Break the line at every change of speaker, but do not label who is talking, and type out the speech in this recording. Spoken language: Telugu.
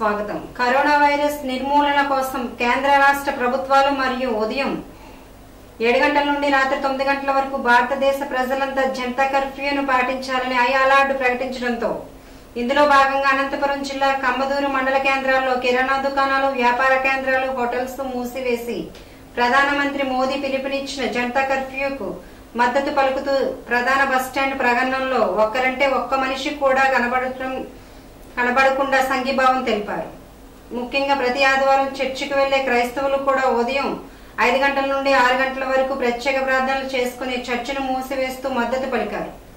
స్వాగతం కరోనా వైరస్ నిర్మూలన కోసం కేంద్ర రాష్ట్ర ప్రభుత్వాలు మరియు ఉదయం ఏడు గంటల నుండి రాత్రి తొమ్మిది గంటల వరకు భారతదేశ ప్రజలంతా జనతా కర్ఫ్యూను పాటించాలని ఐ అలార్డు ప్రకటించడంతో ఇందులో భాగంగా అనంతపురం జిల్లా కమ్మదూరు మండల కేంద్రాల్లో కిరాణా దుకాణాలు వ్యాపార కేంద్రాలు హోటల్స్ మూసివేసి ప్రధానమంత్రి మోదీ పిలుపునిచ్చిన జనతా కర్ఫ్యూకు మద్దతు పలుకుతూ ప్రధాన బస్టాండ్ ప్రగణంలో ఒక్కరంటే ఒక్క మనిషి కూడా కనబడటం కనబడకుండా సంఘీభావం తెలిపారు ముఖ్యంగా ప్రతి ఆదివారం చర్చికి వెళ్లే క్రైస్తవులు కూడా ఉదయం ఐదు గంటల నుండి ఆరు గంటల వరకు ప్రత్యేక ప్రార్థనలు చేసుకుని చర్చిను మూసివేస్తూ మద్దతు పలికారు